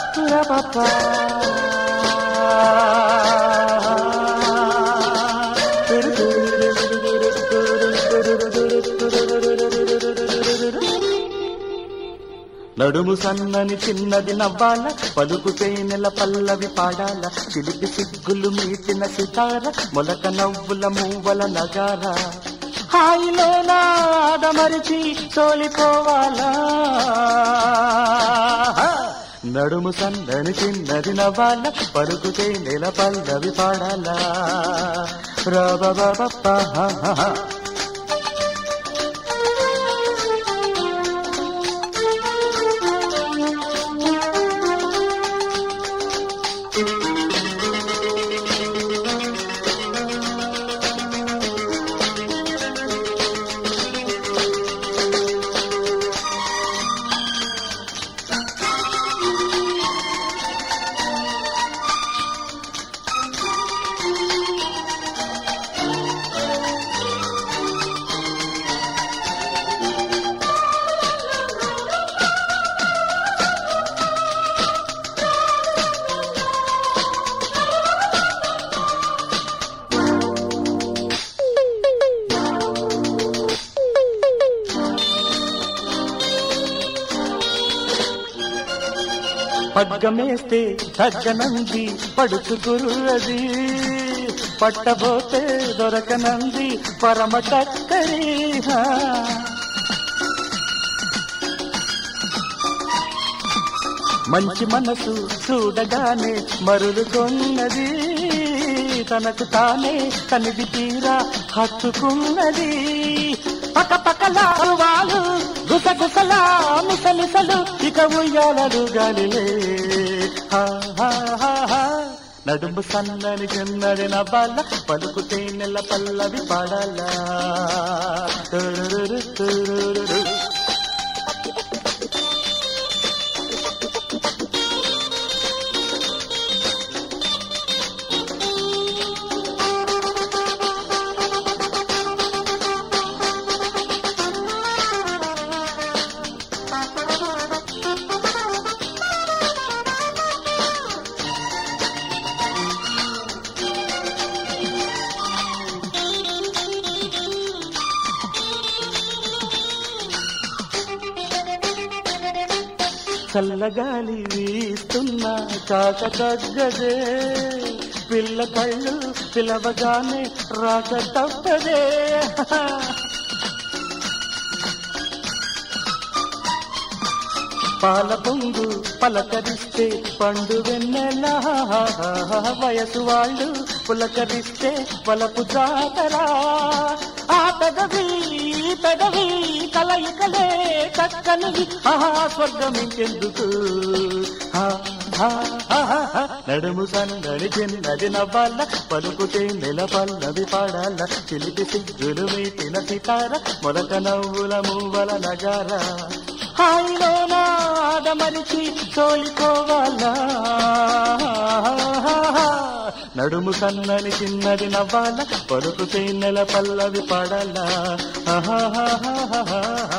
రపపా. నడుము సన్నని చిన్నది నవ్వాల పలుకు తేనెల పల్లవి పాడాల చిలిపి సిగ్గులు మీటిన సితార మొలక నవ్వుల మూవల నగార హాయిలోనా ఆడమరిచి తోలిపోవాలా నడుము సన్నని చిన్నది నవ్వాల పలుకు తేనెల పల్లవి పాడాలా రబబబప్ప హా హా హా. పగ్గమేస్తే తగ్గనంది పడుచు గుర్రది పట్టబోతే దొరకనంది పరమ చక్కరి హా. మంచి మనసు చూడగానే మరులుకొన్నది తనకు తానే తనిది తీరా హత్తుకున్నది పక పకలా వాళ్ళు గుసగుసలా ముసలిసలు ఇక ఉయ్యాలలు గాలిలే హా, హా, హా, హా. నడుము సన్నని చిన్నది నవ్వాల పలుకుతే నెల పల్లవి పాడాలా తురురురు, తురురురు. చల్లగాలి వీస్తున్నా కాక తగ్గదే పిల్ల కళ్ళు పిలవగానే రాక తప్పదే పాల పొంగు పలకరిస్తే పండు వెన్నెల వయసు వాళ్ళు పులకరిస్తే పలపు జాతరా ఆ పెదవి ఈ పెదవి కలయికలే చక్కనివి ఆహా స్వర్గం ఇంకెందుకు హా, హా, హా, హా. నడుము సన్నడి చిన్నది నవ్వాల పలుకుతే నెల పల్లవి పాడాల చిలిపి సిగ్గులు మీటిన సితార మొలక నవ్వుల మూవల నగార హాయిలోన ఆడమరిచి తోలిపోవాలా నడుము సన్నని చిన్నది నవ్వాల పలుకుతే నెల పల్లవి పాడాలా ఆహాహాహాహా.